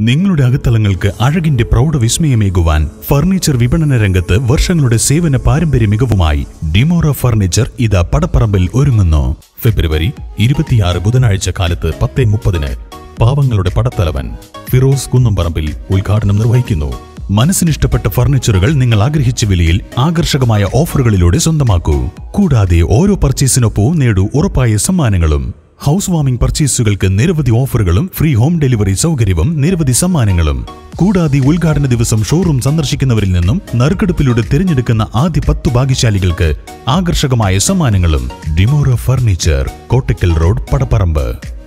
നിങ്ങളുടെ അകത്തളങ്ങൾക്ക് അഴകിന്റെ പ്രൗഢ വിസ്മയമേകുവാൻ ഫർണിച്ചർ വിപണന രംഗത്ത് വർഷങ്ങളുടെ സേവന പാരമ്പര്യ മികവുമായി ഡിമോറ ഫർണിച്ചർ ഇതാ പടപ്പറമ്പിൽ ഒരുങ്ങുന്നു ഫെബ്രുവരി ഇരുപത്തിയാറ് ബുധനാഴ്ച കാലത്ത് പത്ത് മുപ്പതിന് പാവങ്ങളുടെ പടത്തലവൻ ഫിറോസ് കുന്നംപറമ്പിൽ ഉദ്ഘാടനം നിർവഹിക്കുന്നു മനസ്സിനിഷ്ടപ്പെട്ട ഫർണിച്ചറുകൾ നിങ്ങൾ ആഗ്രഹിച്ച വിലയിൽ ആകർഷകമായ ഓഫറുകളിലൂടെ സ്വന്തമാക്കൂ കൂടാതെ ഓരോ പർച്ചേസിനൊപ്പവും നേടൂ ഉറപ്പായ സമ്മാനങ്ങളും ഹൗസ് വാമിംഗ് പർച്ചേസുകൾക്ക് നിരവധി ഓഫറുകളും ഫ്രീ ഹോം ഡെലിവറി സൗകര്യവും നിരവധി സമ്മാനങ്ങളും കൂടാതെ ഉദ്ഘാടന ദിവസം ഷോറൂം സന്ദർശിക്കുന്നവരിൽ നിന്നും നറുക്കെടുപ്പിലൂടെ തിരഞ്ഞെടുക്കുന്ന ആദ്യ പത്തു ഭാഗ്യശാലികൾക്ക് ആകർഷകമായ സമ്മാനങ്ങളും ഡിമോറ ഫർണിച്ചർ കോട്ടക്കൽ റോഡ് പടപ്പറമ്പ്